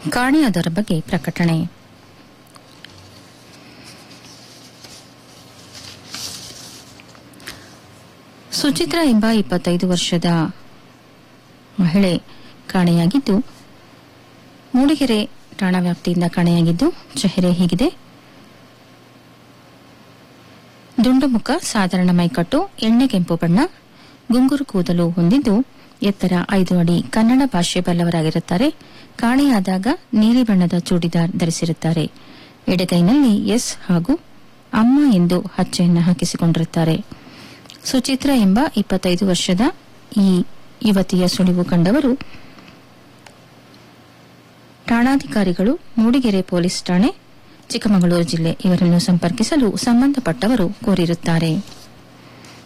ಕಾಣೆಯಾದವರ ಬಗ್ಗೆ ಪ್ರಕಟಣೆ ಸುಚಿತ್ರಾ ಎಂಬ ಇಪ್ಪತ್ತೈದು ವರ್ಷದ ಮಹಿಳೆ ಕಾಣೆಯಾಗಿದ್ದು ಮೂಡಿಗೆರೆ ಠಾಣಾ ವ್ಯಾಪ್ತಿಯಿಂದ ಕಾಣೆಯಾಗಿದ್ದು ಚೆಹರೆ ಹೀಗಿದೆ ದುಂಡು ಮುಖ ಸಾಧಾರಣ ಮೈಕಟ್ಟು ಎಣ್ಣೆ ಕೆಂಪು ಬಣ್ಣ ಗುಂಗುರು ಕೂದಲು ಹೊಂದಿದ್ದು ಎತ್ತರ ಐದು ಅಡಿ ಕನ್ನಡ ಭಾಷೆ ಬಲ್ಲವರಾಗಿರುತ್ತಾರೆ ಕಾಣೆಯಾದಾಗ ನೀಲಿ ಬಣ್ಣದ ಚೂಡಿದಾರ್ ಧರಿಸಿರುತ್ತಾರೆ ಎಡಗೈನಲ್ಲಿ ಎಸ್ ಹಾಗೂ ಅಮ್ಮ ಎಂದು ಹಚ್ಚೆಯನ್ನು ಹಾಕಿಸಿಕೊಂಡಿರುತ್ತಾರೆ ಸುಚಿತ್ರ ಎಂಬ ಇಪ್ಪತ್ತೈದು ವರ್ಷದ ಈ ಯುವತಿಯ ಸುಳಿವು ಕಂಡವರು ಠಾಣಾಧಿಕಾರಿಗಳು ಮೂಡಿಗೆರೆ ಪೊಲೀಸ್ ಠಾಣೆ ಚಿಕ್ಕಮಗಳೂರು ಜಿಲ್ಲೆ ಇವರನ್ನು ಸಂಪರ್ಕಿಸಲು ಸಂಬಂಧಪಟ್ಟವರು ಕೋರಿರುತ್ತಾರೆ